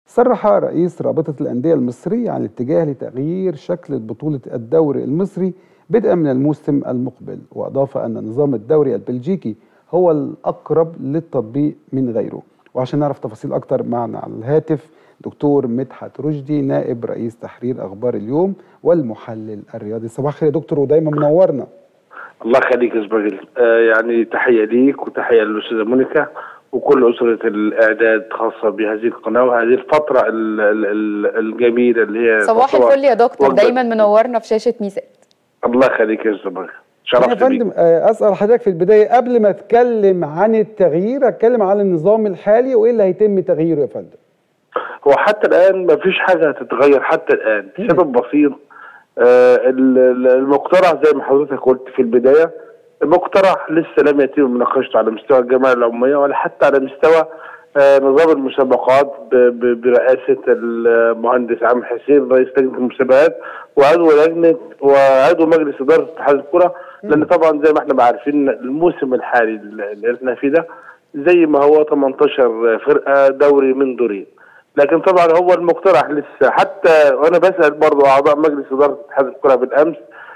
صرح رئيس رابطة الأندية المصرية عن الاتجاه لتغيير شكل بطولة الدوري المصري بدءا من الموسم المقبل وأضاف أن نظام الدوري البلجيكي هو الأقرب للتطبيق من غيره وعشان نعرف تفاصيل أكتر معنا على الهاتف دكتور مدحت رشدي نائب رئيس تحرير أخبار اليوم والمحلل الرياضي صباح الخير يا دكتور ودايما منورنا الله يخليك يا زباجل آه يعني تحية ليك وتحية للأستاذة مونيكا وكل أسرة الإعداد خاصة بهذه القناة وهذه الفترة ال ال ال الجميلة اللي هي صباح الفل يا دكتور دايما منورنا في شاشة ميزات الله يخليك يا زباجل يا فندم اسال حضرتك في البدايه قبل ما اتكلم عن التغيير اتكلم عن النظام الحالي وايه اللي هيتم تغييره يا فندم هو حتى الان ما فيش حاجه هتتغير حتى الان سبب بسيط آه المقترح زي ما حضرتك قلت في البدايه المقترح لسه لم يتم مناقشته على مستوى الجامعه العموميه ولا حتى على مستوى آه نظام المسابقات برئاسه المهندس عام حسين رئيس لجنه المسابقات وعضو لجنه وعضو مجلس اداره اتحاد الكره لان طبعا زي ما احنا عارفين الموسم الحالي اللي احنا فيه ده زي ما هو 18 فرقه دوري من دورين لكن طبعا هو المقترح لسه حتى وانا بسال برضه اعضاء مجلس اداره اتحاد الكره بالامس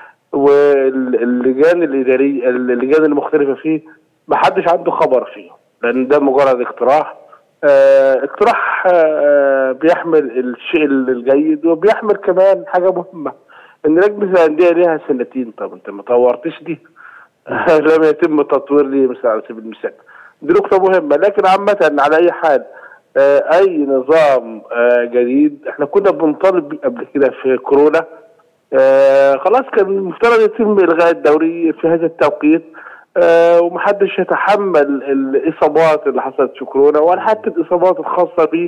واللجان الاداريه اللجان المختلفه فيه ما حدش عنده خبر فيه لان ده مجرد اقتراح اه اقتراح اه بيحمل الشيء الجيد وبيحمل كمان حاجه مهمه ان لجنه الانديه ليها سنتين طب انت ما طورتش دي لم يتم تطوير لي مثلا على سبيل المثال دي نقطه مهمه لكن عامه على اي حال اه اي نظام جديد احنا كنا بنطالب قبل كده في كورونا آه خلاص كان المفترض يتم الغاء الدوري في هذا التوقيت آه ومحدش يتحمل الاصابات اللي حصلت في كورونا ولا حتى الاصابات الخاصه ب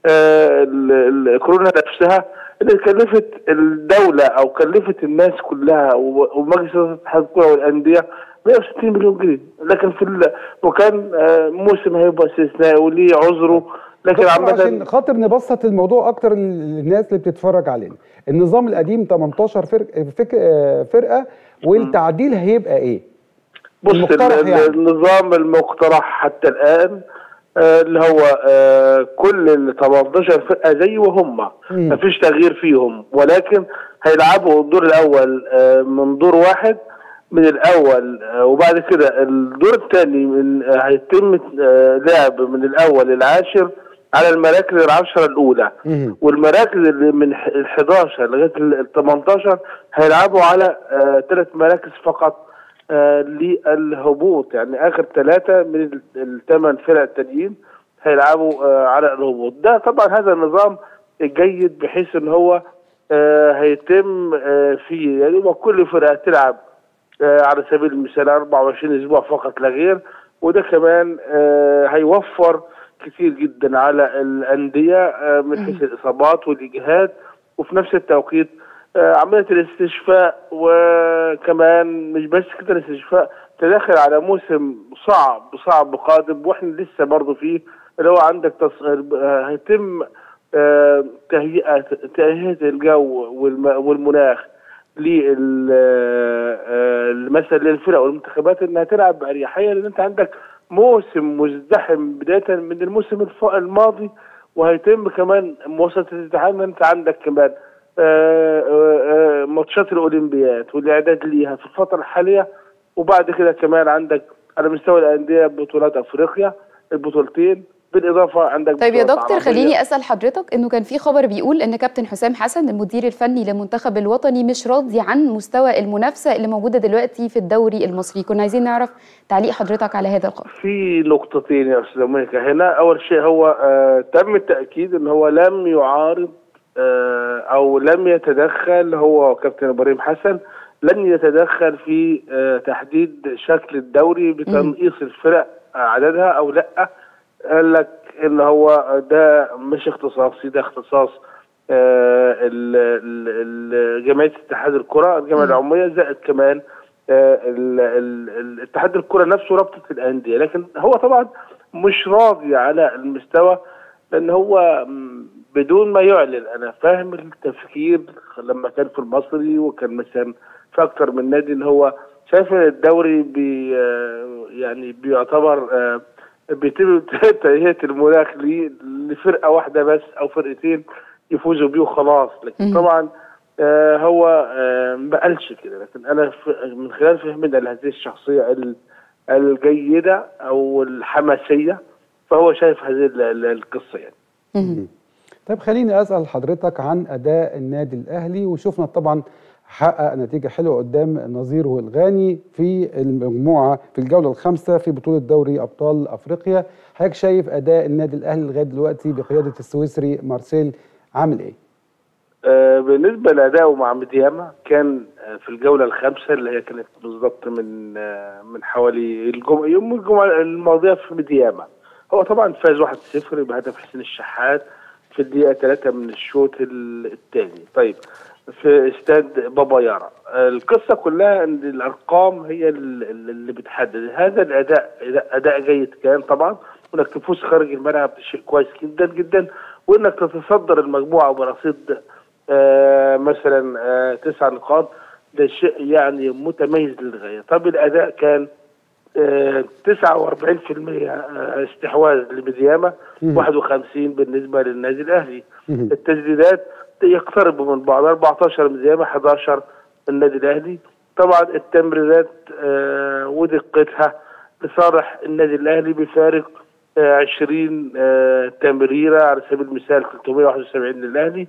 آه كورونا نفسها اللي كلفت الدوله او كلفت الناس كلها ومجلس اتحاد الكره والانديه 160 مليون جنيه لكن في وكان موسم هيبقى استثنائي وليه عذره لكن عامة عشان خاطر نبسط الموضوع اكتر للناس اللي بتتفرج علينا النظام القديم 18 فرق فرقه والتعديل هيبقى ايه بص يعني. النظام المقترح حتى الان آه اللي هو آه كل ال 18 فرقه زي وهم مفيش تغيير فيهم ولكن هيلعبوا الدور الاول آه من دور واحد من الاول وبعد كده الدور الثاني من هيتم لعب من الاول للعاشر على المراكز العشرة الأولى والمراكز اللي من ال 11 لغاية ال 18 هيلعبوا على ثلاث آه مراكز فقط آه للهبوط يعني آخر ثلاثة من الثمان فرق التانيين هيلعبوا آه على الهبوط ده طبعا هذا النظام الجيد بحيث ان هو هيتم فيه يعني كل فرقة تلعب على سبيل المثال 24 اسبوع فقط لا غير وده كمان هيوفر كتير جدا على الانديه من حيث الاصابات والاجهاد وفي نفس التوقيت عمليه الاستشفاء وكمان مش بس كده الاستشفاء تداخل على موسم صعب صعب قادم واحنا لسه برضه فيه اللي هو عندك تص... هيتم تهيئه تهيئه الجو والمناخ مثلا للفرق والمنتخبات انها تلعب باريحيه لان انت عندك موسم مزدحم بدايه من الموسم الماضي وهيتم كمان مواصله الاتحاد ان انت عندك كمان ماتشات الاولمبياد والاعداد ليها في الفتره الحاليه وبعد كده كمان عندك على مستوى الانديه بطولات افريقيا البطولتين بالاضافه عندك طيب يا دكتور خليني اسال حضرتك انه كان في خبر بيقول ان كابتن حسام حسن المدير الفني للمنتخب الوطني مش راضي عن مستوى المنافسه اللي موجوده دلوقتي في الدوري المصري كنا عايزين نعرف تعليق حضرتك على هذا الخبر في نقطتين يا استاذه مونيكا هنا اول شيء هو آه تم التاكيد ان هو لم يعارض آه او لم يتدخل هو كابتن ابراهيم حسن لن يتدخل في آه تحديد شكل الدوري بتنقيص الفرق عددها او لا قال لك ان هو ده مش اختصاصي ده اختصاص آه جمعيه اتحاد الكره الجمعيه العموميه زائد كمان آه اتحاد الكره نفسه رابطه الانديه لكن هو طبعا مش راضي على المستوى لان هو بدون ما يعلن انا فاهم التفكير لما كان في المصري وكان مثلا في اكتر من نادي ان هو شايف الدوري بي يعني بيعتبر آه بيتم تهيئه المناخ ليه لفرقه واحده بس او فرقتين يفوزوا بيه وخلاص لكن مم. طبعا آه هو آه ما قالش كده لكن انا ف- من خلال فهمنا لهذه الشخصيه ال- الجيده او الحماسيه فهو شايف هذه ال- ال- القصه يعني مهم. طيب خليني اسال حضرتك عن اداء النادي الاهلي وشفنا طبعا حقق نتيجه حلوه قدام نظيره الغاني في المجموعه في الجوله الخامسه في بطوله دوري ابطال افريقيا حضرتك شايف اداء النادي الاهلي لغايه دلوقتي بقياده السويسري مارسيل عامل ايه آه، بالنسبة لأدائه مع ميدياما كان آه، في الجولة الخامسة اللي هي كانت بالضبط من آه، من حوالي الجمعة يوم الجمعة الماضية في ميدياما هو طبعا فاز 1-0 بهدف حسين الشحات في الدقيقة 3 من الشوط الثاني طيب في استاد بابا يارا آه، القصة كلها ان الأرقام هي ال- ال- اللي بتحدد هذا الأداء أداء جيد كان طبعا وانك تفوز خارج الملعب ده شيء كويس جدا جدا وانك تتصدر المجموعة برصيد آه، مثلا آه، تسع نقاط ده شيء يعني متميز للغايه طب الاداء كان آه، 49% آه، استحواذ لمديامه مم. 51 بالنسبه للنادي الاهلي مهم. التسديدات يقترب من بعض 14 مديامه 11 النادي الاهلي طبعا التمريرات آه، ودقتها لصالح النادي الاهلي بفارق آه، 20 آه، تمريره على سبيل المثال 371 للاهلي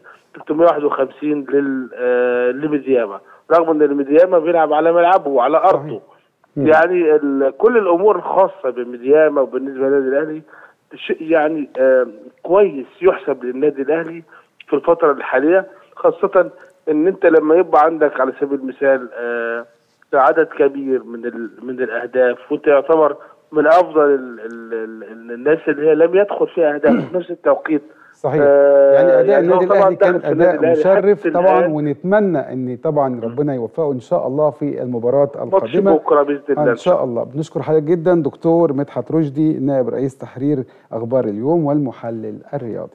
351 لل آه، لمديامه رغم ان المديامه بيلعب على ملعبه وعلى ارضه مم. يعني ال- كل الامور الخاصه بمديامه وبالنسبه للنادي الاهلي شيء يعني آه، كويس يحسب للنادي الاهلي في الفتره الحاليه خاصه ان انت لما يبقى عندك على سبيل المثال آه، عدد كبير من ال- من الاهداف وانت يعتبر من افضل ال ال ال الناس اللي هي لم يدخل فيها اهداف في نفس التوقيت صحيح آه، يعني اداء يعني هو النادي طبعاً الاهلي كان دخل في النادي اداء الأهلي مشرف حتى طبعا الآن. ونتمنى ان طبعا ربنا يوفقه ان شاء الله في المباراه ماتش القادمه بكره باذن الله ان شاء الله بنشكر حضرتك جدا دكتور مدحت رشدي نائب رئيس تحرير اخبار اليوم والمحلل الرياضي